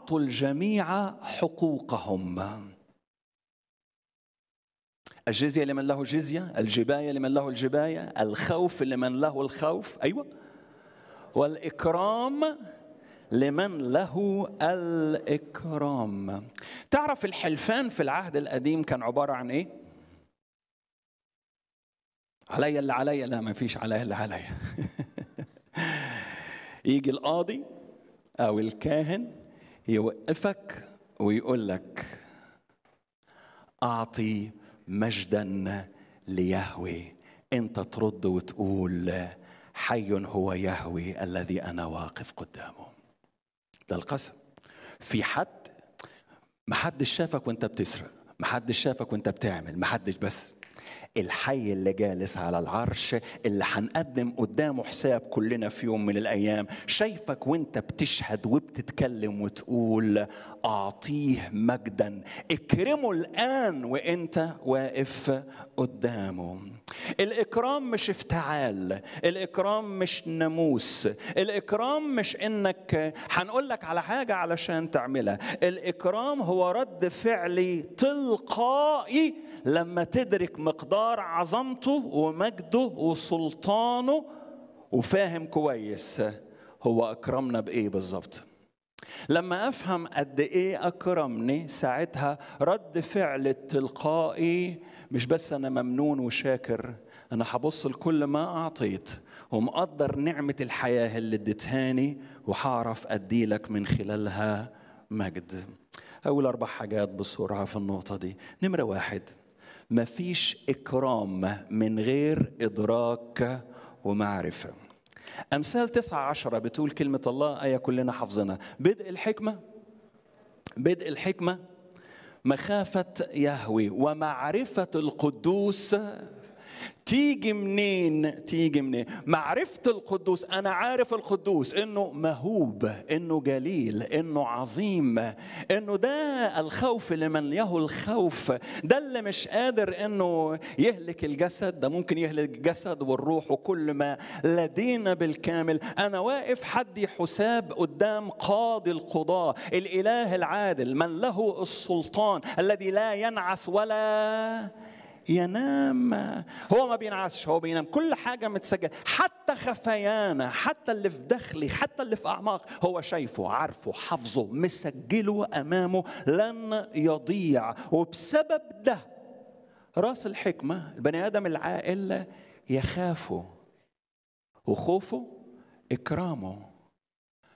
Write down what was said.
اعطوا الجميع حقوقهم الجزية لمن له جزية الجباية لمن له الجباية الخوف لمن له الخوف أيوة والإكرام لمن له الإكرام تعرف الحلفان في العهد القديم كان عبارة عن إيه؟ عليا اللي عليا لا ما فيش عليا اللي عليا يجي القاضي أو الكاهن يوقفك ويقول لك أعطي مجدا ليهوي انت ترد وتقول حي هو يهوي الذي انا واقف قدامه ده القسم في حد ما حدش شافك وانت بتسرق ما حدش شافك وانت بتعمل ما حدش بس الحي اللي جالس على العرش اللي هنقدم قدامه حساب كلنا في يوم من الايام شايفك وانت بتشهد وبتتكلم وتقول اعطيه مجدا اكرمه الان وانت واقف قدامه الاكرام مش افتعال الاكرام مش ناموس الاكرام مش انك هنقول لك على حاجه علشان تعملها الاكرام هو رد فعلي تلقائي لما تدرك مقدار عظمته ومجده وسلطانه وفاهم كويس هو اكرمنا بايه بالظبط لما افهم قد ايه اكرمني ساعتها رد فعل التلقائي مش بس انا ممنون وشاكر انا هبص لكل ما اعطيت ومقدر نعمه الحياه اللي اديتهاني وهعرف ادي لك من خلالها مجد اول اربع حاجات بسرعه في النقطه دي نمره واحد مفيش إكرام من غير إدراك ومعرفة أمثال تسعة عشرة بتقول كلمة الله آية كلنا حافظينها بدء الحكمة بدء الحكمة مخافة يهوي ومعرفة القدوس تيجي منين تيجي منين معرفة القدوس أنا عارف القدوس إنه مهوب إنه جليل إنه عظيم إنه ده الخوف لمن له الخوف ده اللي مش قادر إنه يهلك الجسد ده ممكن يهلك الجسد والروح وكل ما لدينا بالكامل أنا واقف حدي حساب قدام قاضي القضاة الإله العادل من له السلطان الذي لا ينعس ولا ينام هو ما بينعسش هو بينام كل حاجه متسجله حتى خفيانا حتى اللي في داخلي حتى اللي في اعماق هو شايفه عارفه حافظه مسجله امامه لن يضيع وبسبب ده راس الحكمه البني ادم العاقل يخافه وخوفه اكرامه